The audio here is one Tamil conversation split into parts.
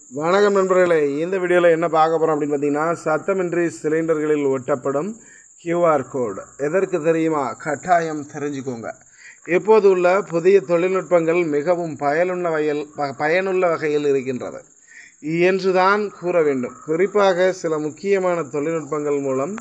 வணக்கம் நண்பர்களே இந்த வீடியோவில் என்ன பார்க்க போகிறோம் அப்படின்னு பார்த்தீங்கன்னா சத்தமின்றி சிலிண்டர்களில் ஒட்டப்படும் QR கோடு எதற்கு தெரியுமா கட்டாயம் தெரிஞ்சுக்கோங்க இப்போது உள்ள புதிய தொழில்நுட்பங்கள் மிகவும் பயனுள்ள வகையில் ப- பயனுள்ள வகையில் இருக்கின்றது என்றுதான் கூற வேண்டும் குறிப்பாக சில முக்கியமான தொழில்நுட்பங்கள் மூலம்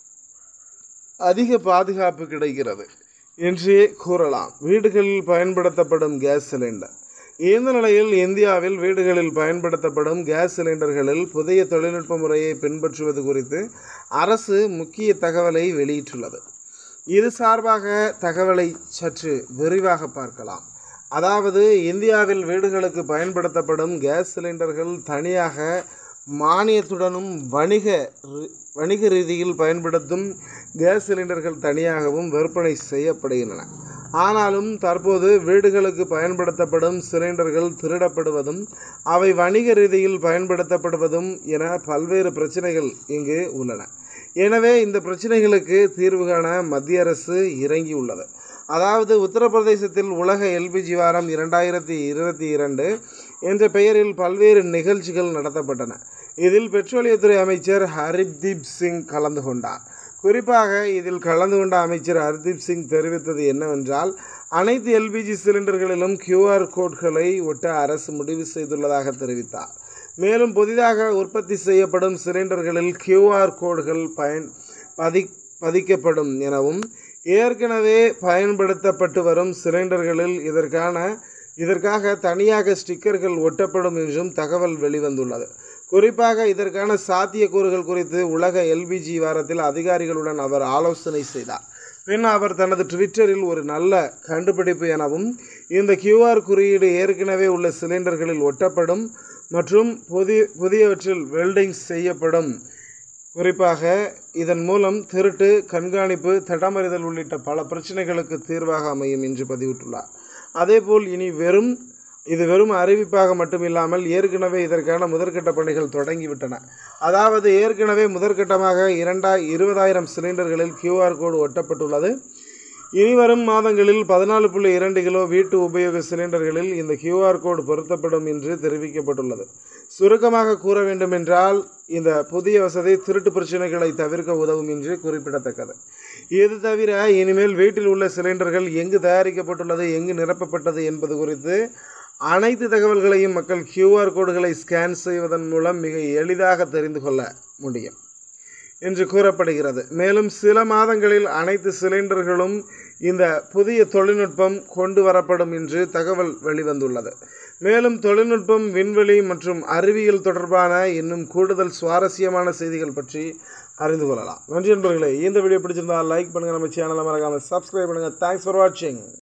அதிக பாதுகாப்பு கிடைக்கிறது என்றே கூறலாம் வீடுகளில் பயன்படுத்தப்படும் கேஸ் சிலிண்டர் இந்த நிலையில் இந்தியாவில் வீடுகளில் பயன்படுத்தப்படும் கேஸ் சிலிண்டர்களில் புதிய தொழில்நுட்ப முறையை பின்பற்றுவது குறித்து அரசு முக்கிய தகவலை வெளியிட்டுள்ளது இது சார்பாக தகவலை சற்று விரிவாக பார்க்கலாம் அதாவது இந்தியாவில் வீடுகளுக்கு பயன்படுத்தப்படும் கேஸ் சிலிண்டர்கள் தனியாக மானியத்துடனும் வணிக ரி- வணிக ரீதியில் பயன்படுத்தும் கேஸ் சிலிண்டர்கள் தனியாகவும் விற்பனை செய்யப்படுகின்றன ஆனாலும் தற்போது வீடுகளுக்கு பயன்படுத்தப்படும் சிலிண்டர்கள் திருடப்படுவதும் அவை வணிக ரீதியில் பயன்படுத்தப்படுவதும் என பல்வேறு பிரச்சனைகள் இங்கு உள்ளன எனவே இந்த பிரச்சனைகளுக்கு தீர்வு காண மத்திய அரசு இறங்கியுள்ளது அதாவது உத்தரப்பிரதேசத்தில் உலக எல்பிஜி வாரம் இரண்டாயிரத்தி இருபத்தி இரண்டு என்ற பெயரில் பல்வேறு நிகழ்ச்சிகள் நடத்தப்பட்டன இதில் பெட்ரோலியத்துறை அமைச்சர் ஹர்தீப் சிங் கலந்து கொண்டார் குறிப்பாக இதில் கலந்து கொண்ட அமைச்சர் ஹர்தீப் சிங் தெரிவித்தது என்னவென்றால் அனைத்து எல்பிஜி சிலிண்டர்களிலும் QR கோட்களை ஒட்ட அரசு முடிவு செய்துள்ளதாக தெரிவித்தார் மேலும் புதிதாக உற்பத்தி செய்யப்படும் சிலிண்டர்களில் QR கோடுகள் பயன் பதி பதிக்கப்படும் எனவும் ஏற்கனவே பயன்படுத்தப்பட்டு வரும் சிலிண்டர்களில் இதற்கான இதற்காக தனியாக ஸ்டிக்கர்கள் ஒட்டப்படும் என்றும் தகவல் வெளிவந்துள்ளது குறிப்பாக இதற்கான சாத்தியக்கூறுகள் குறித்து உலக எல்பிஜி வாரத்தில் அதிகாரிகளுடன் அவர் ஆலோசனை செய்தார் பின் அவர் தனது ட்விட்டரில் ஒரு நல்ல கண்டுபிடிப்பு எனவும் இந்த QR குறியீடு ஏற்கனவே உள்ள சிலிண்டர்களில் ஒட்டப்படும் மற்றும் புதிய புதியவற்றில் வெல்டிங் செய்யப்படும் குறிப்பாக இதன் மூலம் திருட்டு கண்காணிப்பு தடமறிதல் உள்ளிட்ட பல பிரச்சனைகளுக்கு தீர்வாக அமையும் என்று பதிவிட்டுள்ளார் அதேபோல் இனி வெறும் இது வெறும் அறிவிப்பாக மட்டுமில்லாமல் ஏற்கனவே இதற்கான முதற்கட்ட பணிகள் தொடங்கிவிட்டன அதாவது ஏற்கனவே முதற்கட்டமாக இரண்டாய் இருபதாயிரம் சிலிண்டர்களில் QR கோடு ஒட்டப்பட்டுள்ளது இனி வரும் மாதங்களில் பதினாலு புள்ளி இரண்டு கிலோ வீட்டு உபயோக சிலிண்டர்களில் இந்த QR கோடு பொருத்தப்படும் என்று தெரிவிக்கப்பட்டுள்ளது சுருக்கமாக கூற வேண்டுமென்றால் இந்த புதிய வசதி திருட்டு பிரச்சனைகளை தவிர்க்க உதவும் என்று குறிப்பிடத்தக்கது இது தவிர இனிமேல் வீட்டில் உள்ள சிலிண்டர்கள் எங்கு தயாரிக்கப்பட்டுள்ளது எங்கு நிரப்பப்பட்டது என்பது குறித்து அனைத்து தகவல்களையும் மக்கள் QR கோடுகளை ஸ்கேன் செய்வதன் மூலம் மிக எளிதாக தெரிந்து கொள்ள முடியும் என்று கூறப்படுகிறது மேலும் சில மாதங்களில் அனைத்து சிலிண்டர்களும் இந்த புதிய தொழில்நுட்பம் கொண்டு வரப்படும் என்று தகவல் வெளிவந்துள்ளது மேலும் தொழில்நுட்பம் விண்வெளி மற்றும் அறிவியல் தொடர்பான இன்னும் கூடுதல் சுவாரஸ்யமான செய்திகள் பற்றி அறிந்து கொள்ளலாம் நன்றி நண்பர்களே இந்த வீடியோ பிடிச்சிருந்தால் லைக் பண்ணுங்கள் நம்ம சேனலை மறக்காமல் சப்ஸ்கிரைப் பண்ணுங்கள் தேங்க்ஸ் ஃபார் வாட்சிங்